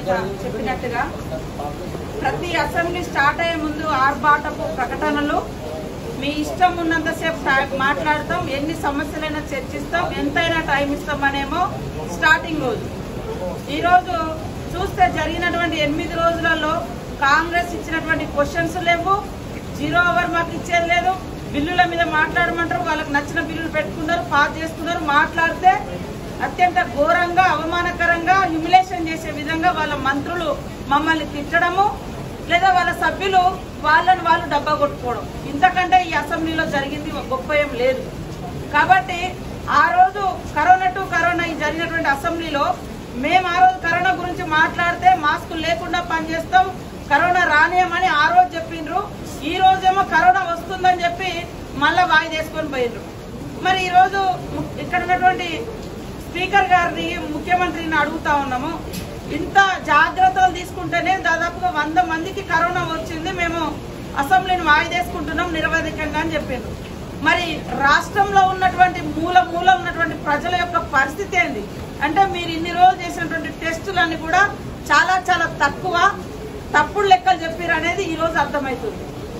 ఇందాక చెప్పినట్టుగా ప్రతి అసెంబ్లీ స్టార్ట్ అయ్యే ముందు ఆర్భాటపు ప్రకటనలు మీ ఇష్టం ఉన్నంతసేపు టై- మాట్లాడతాం ఎన్ని సమస్యలైనా చర్చిస్తాం ఎంతైనా టైం ఇస్తామనేమో స్టార్టింగ్ రోజు ఈరోజు చూస్తే జరిగినటువంటి ఎనిమిది రోజులలో కాంగ్రెస్ ఇచ్చినటువంటి క్వశ్చన్స్ లేవు జీరో అవర్ మాకు ఇచ్చేది లేదు బిల్లుల మీద మాట్లాడమంటారు వాళ్ళకి నచ్చిన బిల్లులు పెట్టుకున్నారు పాస్ చేసుకున్నారు మాట్లాడితే అత్యంత ఘోరంగా అవమానకరంగా హ్యూమిలేషన్ చేసే విధంగా వాళ్ళ మంత్రులు మమ్మల్ని తిట్టడము లేదా వాళ్ళ సభ్యులు వాళ్ళని వాళ్ళు డబ్బా కొట్టుకోవడం ఇంతకంటే ఈ అసెంబ్లీలో జరిగింది గొప్ప ఏం లేదు కాబట్టి ఆ రోజు కరోనా టు కరోనా ఈ జరిగినటువంటి అసెంబ్లీలో మేము ఆ రోజు కరోనా గురించి మాట్లాడితే మాస్కులు లేకుండా పనిచేస్తాం కరోనా రానియమని ఆ రోజు చెప్పిండ్రు ఈ రోజేమో కరోనా వస్తుందని చెప్పి మళ్ళా వాయిదేసుకొని పోయిండ్రు మరి ఈ రోజు ము- ఇక్కడ ఉన్నటువంటి స్పీకర్ గారిని ముఖ్యమంత్రిని అడుగుతా ఉన్నాము ఇంత జాగ్రత్తలు తీసుకుంటేనే దాదాపుగా వంద మందికి కరోనా వచ్చింది మేము అసెంబ్లీని వాయిదేసుకుంటున్నాం నిరవధికంగా అని చెప్పిండ్రు మరి రాష్ట్రంలో ఉన్నటువంటి మూల మూల ఉన్నటువంటి ప్రజల యొక్క పరిస్థితి ఏంది అంటే మీరు ఇన్ని రోజులు చేసినటువంటి టెస్టులన్నీ కూడా చాలా చాలా తక్కువ తప్పుడు లెక్కలు చెప్పారు అనేది ఈ రోజు అర్థమవుతుంది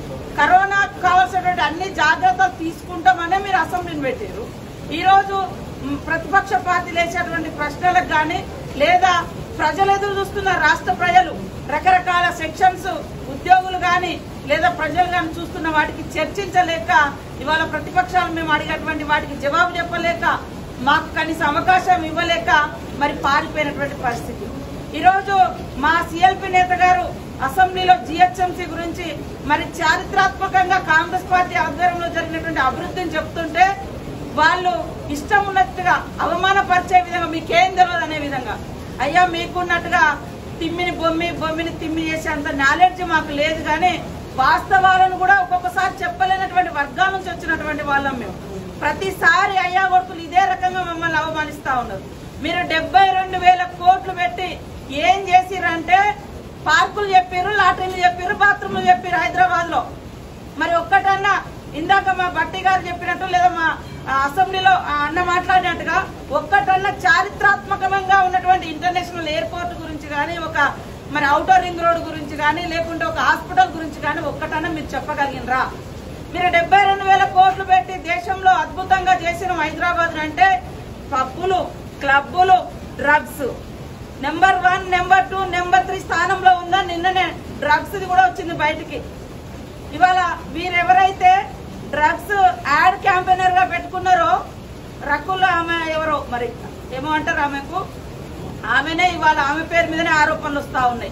కరోనా కావాల్సినటువంటి అన్ని జాగ్రత్తలు తీసుకుంటామనే మీరు అసెంబ్లీని పెట్టారు ఈ రోజు మ్, ప్రతిపక్ష పార్టీలు వేసేటువంటి ప్రశ్నలకు కానీ లేదా ప్రజలు ఎదురు చూస్తున్న రాష్ట్ర ప్రజలు రకరకాల సెక్షన్స్ ఉద్యోగులు కానీ లేదా ప్రజలు కానీ చూస్తున్న వాటికి చర్చించలేక ఇవాళ ప్రతిపక్షాలు మేము అడిగేటువంటి వాటికి జవాబు చెప్పలేక మాకు కనీసం అవకాశం ఇవ్వలేక మరి పారిపోయినటువంటి పరిస్థితి ఈరోజు మా సిఎల్పి నేత గారు అసెంబ్లీలో జిహెచ్ఎంసీ గురించి మరి చారిత్రాత్మకంగా కాంగ్రెస్ పార్టీ ఆధ్వర్యంలో జరిగినటువంటి అభివృద్ధిని చెప్తుంటే వాళ్ళు ఇష్టం ఉన్నట్టుగా అవమానపరిచే విధంగా మీకేం తెలియదు అనే విధంగా అయ్యా మీకున్నట్టుగా తిమ్మిని బొమ్మి బొమ్మిని తిమ్మి చేసే అంత నాలెడ్జ్ మాకు లేదు కానీ వాస్తవాలను కూడా ఒక్కొక్కసారి చెప్పలేనటువంటి వర్గాల నుంచి వచ్చినటువంటి వాళ్ళం మేము ప్రతిసారి అయ్యా కొడుకులు ఇదే రకంగా మమ్మల్ని అవమానిస్తా ఉన్నారు మీరు డెబ్బై రెండు వేల కోట్లు పెట్టి ఏం చేసిరంటే పార్కులు చెప్పారు లాటరీలు చెప్పారు బాత్రూమ్లు చెప్పారు హైదరాబాద్ లో మరి ఒక్కటన్నా ఇందాక మా బట్టి గారు చెప్పినట్టు లేదా మా ఆ, అసెంబ్లీలో ఆ అన్న మాట్లాడినట్టుగా ఒక్కటన్నా చారిత్రాత్మకంగా ఉన్నటువంటి ఇంటర్నేషనల్ ఎయిర్పోర్ట్ గురించి కానీ ఒక మరి అవుటర్ రింగ్ రోడ్ గురించి కానీ లేకుంటే ఒక హాస్పిటల్ గురించి కానీ ఒక్కటన్నా మీరు చెప్పగలిగినరా మీరు డెబ్బై రెండు వేల కోట్లు పెట్టి దేశంలో అద్భుతంగా చేసిన హైదరాబాద్ అంటే పబ్బులు క్లబ్బులు drugs number one number two number three స్థానంలో ఉందా నిన్ననే డ్రగ్స్ కూడా వచ్చింది బయటికి ఇవాళ వీరెవరైతే డ్రగ్స్ యాడ్ క్యాంపెయినర్ గా పెట్టుకున్నారో రకుల్ ఆమె ఎవరో మరి ఏమో అంటారు ఆమెకు ఆమెనే ఇవాళ ఆమె పేరు మీదనే ఆరోపణలు వస్తా ఉన్నాయి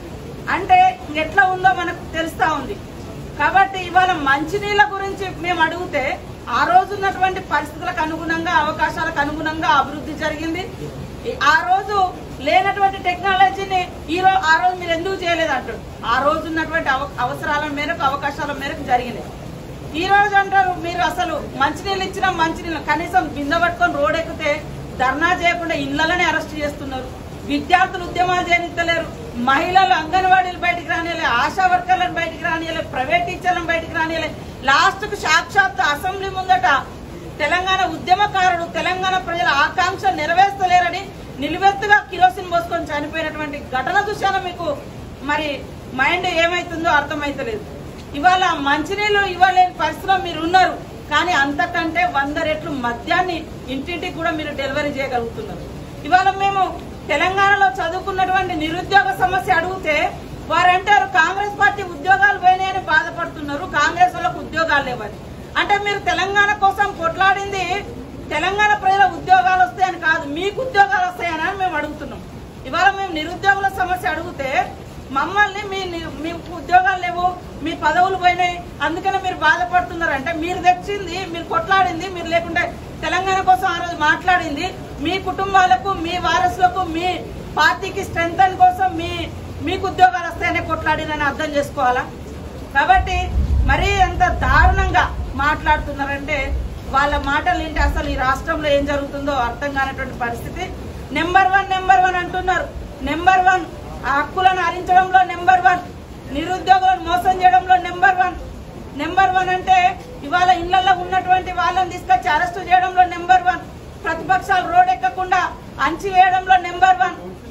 అంటే ఎట్లా ఉందో మనకు తెలుస్తా ఉంది కాబట్టి ఇవాళ మంచినీళ్ళ గురించి మేము అడిగితే ఆ రోజు ఉన్నటువంటి పరిస్థితులకు అనుగుణంగా అవకాశాలకు అనుగుణంగా అభివృద్ధి జరిగింది ఈ- ఆ రోజు లేనటువంటి టెక్నాలజీని ఈ రోజు ఆ రోజు మీరు ఎందుకు చేయలేదు అంటాడు ఆ రోజు ఉన్నటువంటి అవ- అవసరాల మేరకు అవకాశాల మేరకు జరిగినాయి ఈ రోజు అంటారు మీరు అసలు మంచినీళ్ళు ఇచ్చిన మంచినీళ్ళు కనీసం బిందె పట్టుకొని రోడ్ ఎక్కితే ధర్నా చేయకుండా ఇళ్లలోనే అరెస్ట్ చేస్తున్నారు విద్యార్థులు ఉద్యమాలు చేయనిస్తలేరు మహిళలు అంగన్వాడీలు బయటికి రానియలే ఆశా వర్కర్లను బయటికి రానియలే ప్రైవేట్ టీచర్లను బయటికి రానియలే లాస్ట్ కు సాక్షాత్ అసెంబ్లీ ముందట తెలంగాణ ఉద్యమకారుడు తెలంగాణ ప్రజల ఆకాంక్ష నెరవేర్చలేరని నిలువెత్తుగా కిరోసిన్ పోసుకొని చనిపోయినటువంటి ఘటన చూశాను మీకు మరి మైండ్ ఏమైతుందో అర్థమైతలేదు ఇవాళ మంచినీళ్ళు ఇవ్వలేని పరిస్థితిలో మీరు ఉన్నారు కానీ అంతకంటే వంద రెట్లు మద్యాన్ని ఇంటింటికి కూడా మీరు డెలివరీ చేయగలుగుతున్నారు ఇవాళ మేము తెలంగాణలో చదువుకున్నటువంటి నిరుద్యోగ సమస్య అడిగితే వారు అంటారు కాంగ్రెస్ పార్టీ ఉద్యోగాలు పోయినాయని బాధపడుతున్నారు కాంగ్రెస్ వాళ్ళకు ఉద్యోగాలు లేవని అంటే మీరు తెలంగాణ కోసం కొట్లాడింది తెలంగాణ ప్రజల ఉద్యోగాలు వస్తాయని కాదు మీకు ఉద్యోగాలు వస్తాయని అని మేము అడుగుతున్నాం ఇవాళ మేము నిరుద్యోగుల సమస్య అడిగితే మమ్మల్ని మీ ని- మీకు ఉద్యోగాలు లేవు మీ పదవులు పోయినాయి అందుకనే మీరు బాధపడుతున్నారు అంటే మీరు తెచ్చింది మీరు కొట్లాడింది మీరు లేకుంటే తెలంగాణ కోసం ఆ రోజు మాట్లాడింది మీ కుటుంబాలకు మీ వారసులకు మీ పార్టీకి స్ట్రెంగ్ కోసం మీ మీకు ఉద్యోగాలు వస్తాయనే కొట్లాడిందని అర్థం చేసుకోవాలా కాబట్టి మరీ ఎంత దారుణంగా మాట్లాడుతున్నారంటే వాళ్ళ మాటలు ఏంటి అసలు ఈ రాష్ట్రంలో ఏం జరుగుతుందో అర్థం కానటువంటి పరిస్థితి నెంబర్ వన్ నెంబర్ వన్ అంటున్నారు నెంబర్ వన్ ఆ హక్కులను హరించడంలో నెంబర్ వన్ నిరుద్యోగులను మోసం చేయడంలో నెంబర్ వన్ నెంబర్ వన్ అంటే ఇవాళ ఇళ్లలో ఉన్నటువంటి వాళ్ళని తీసుకొచ్చి అరెస్టు చేయడంలో నెంబర్ వన్ ప్రతిపక్షాలు రోడ్ ఎక్కకుండా అంచి వేయడంలో నెంబర్ వన్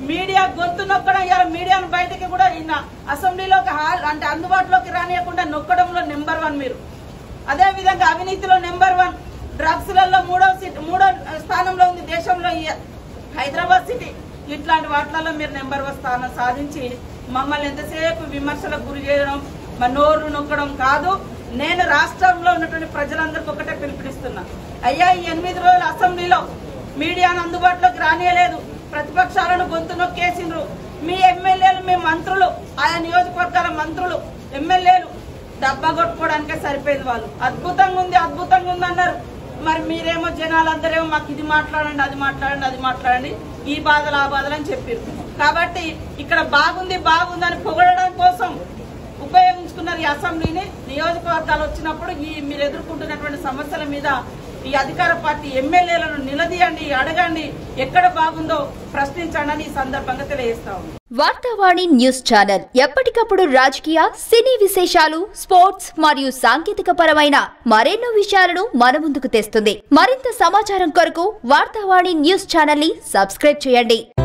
మీడియా గొంతు నొక్కడం ఇవాళ మీడియాను బయటకి కూడా ఈయన అసెంబ్లీలోకి హాల్ అంటే అందుబాటులోకి రానియకుండా నొక్కడంలో నెంబర్ వన్ మీరు అదే విధంగా అవినీతిలో నెంబర్ వన్ డ్రగ్స్ లలో మూడో సిటీ మూడో స్థానంలో ఉంది దేశంలో ఈ హైదరాబాద్ సిటీ ఇట్లాంటి వాటిలలో మీరు నెంబర్ వన్ స్థానం సాధించి మమ్మల్ని ఎంతసేపు విమర్శలకు గురి చేయడం మా నోరు నొక్కడం కాదు నేను రాష్ట్రంలో ఉన్నటువంటి ప్రజలందరికీ ఒకటే పిలుపునిస్తున్నా అయ్యా ఈ ఎనిమిది రోజులు అసెంబ్లీలో మీడియాను అందుబాటులోకి రానియలేదు ప్రతిపక్షాలను గొంతు నొక్కేసిండ్రు మీ ఎమ్మెల్యేలు మీ మంత్రులు ఆయా నియోజకవర్గాల మంత్రులు ఎమ్మెల్యేలు డబ్బా కొట్టుకోవడానికే సరిపోయింది వాళ్ళు అద్భుతంగా ఉంది అద్భుతంగా ఉంది అన్నారు మరి మీరేమో జనాలందరేమో మాకు ఇది మాట్లాడండి అది మాట్లాడండి అది మాట్లాడండి ఈ బాధలు ఆ బాధలు అని చెప్పారు కాబట్టి ఇక్కడ బాగుంది బాగుంది అని పొగడడం కోసం ఉపయోగించుకున్నారు ఈ అసెంబ్లీని నియోజకవర్గాలు వచ్చినప్పుడు ఈ మీరు ఎదుర్కొంటున్నటువంటి సమస్యల మీద ఈ అధికార పార్టీ ఎమ్మెల్యేలను నిలదీయండి అడగండి ఎక్కడ బాగుందో ప్రశ్నించండి అని ఈ సందర్భంగా తెలియజేస్తా ఉన్నాం. వార్తావాణి న్యూస్ ఛానల్ ఎప్పటికప్పుడు రాజకీయ సినీ విశేషాలు స్పోర్ట్స్ మరియు సాంకేతిక పరమైన మరెన్నో విషయాలను మన ముందుకు తెస్తుంది మరింత సమాచారం కొరకు వార్తావాణి న్యూస్ ఛానల్ ని సబ్స్క్రైబ్ చేయండి